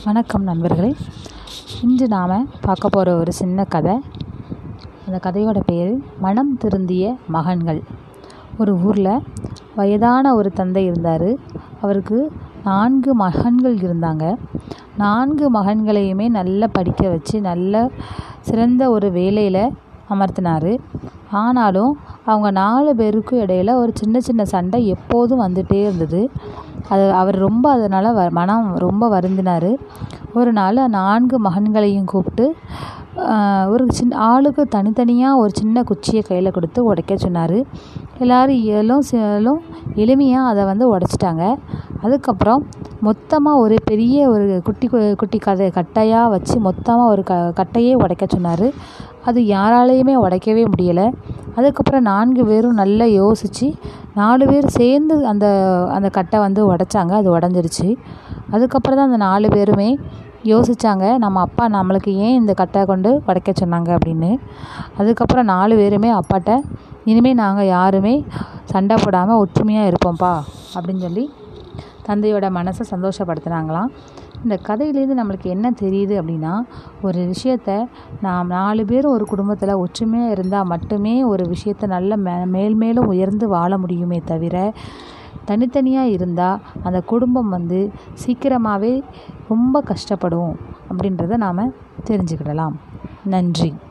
வணக்கம் நண்பர்களே இன்று நாம் பார்க்க போகிற ஒரு சின்ன கதை அந்த கதையோட பேர் மனம் திருந்திய மகன்கள் ஒரு ஊரில் வயதான ஒரு தந்தை இருந்தார் அவருக்கு நான்கு மகன்கள் இருந்தாங்க நான்கு மகன்களையுமே நல்லா படிக்க வச்சு நல்ல சிறந்த ஒரு வேலையில் அமர்த்தினார் ஆனாலும் அவங்க நாலு பேருக்கும் இடையில ஒரு சின்ன சின்ன சண்டை எப்போதும் வந்துகிட்டே இருந்தது அது அவர் ரொம்ப அதனால் வ மனம் ரொம்ப வருந்தினார் ஒரு நாள் நான்கு மகன்களையும் கூப்பிட்டு ஒரு சின்ன ஆளுக்கு தனித்தனியாக ஒரு சின்ன குச்சியை கையில் கொடுத்து உடைக்க சொன்னார் எல்லோரும் இயலும் சியலும் எளிமையாக அதை வந்து உடச்சிட்டாங்க அதுக்கப்புறம் மொத்தமாக ஒரு பெரிய ஒரு குட்டி குட்டி கதை கட்டையாக வச்சு மொத்தமாக ஒரு க கட்டையே உடைக்க சொன்னார் அது யாராலையுமே உடைக்கவே முடியலை அதுக்கப்புறம் நான்கு பேரும் நல்லா யோசித்து நாலு பேர் சேர்ந்து அந்த அந்த கட்டை வந்து உடச்சாங்க அது உடஞ்சிருச்சு அதுக்கப்புறம் தான் அந்த நாலு பேருமே யோசித்தாங்க நம்ம அப்பா நம்மளுக்கு ஏன் இந்த கட்டை கொண்டு உடைக்க சொன்னாங்க அப்படின்னு அதுக்கப்புறம் நாலு பேருமே அப்பாட்ட இனிமேல் நாங்கள் யாருமே சண்டை போடாமல் ஒற்றுமையாக இருப்போம்ப்பா அப்படின்னு சொல்லி தந்தையோட மனசை சந்தோஷப்படுத்துனாங்களாம் இந்த கதையிலேருந்து நம்மளுக்கு என்ன தெரியுது அப்படின்னா ஒரு விஷயத்த நாம் நாலு பேர் ஒரு குடும்பத்தில் ஒற்றுமையாக இருந்தால் மட்டுமே ஒரு விஷயத்த நல்ல மே மேல் மேலும் உயர்ந்து வாழ முடியுமே தவிர தனித்தனியாக இருந்தால் அந்த குடும்பம் வந்து சீக்கிரமாகவே ரொம்ப கஷ்டப்படும் அப்படின்றத நாம் தெரிஞ்சுக்கிடலாம் நன்றி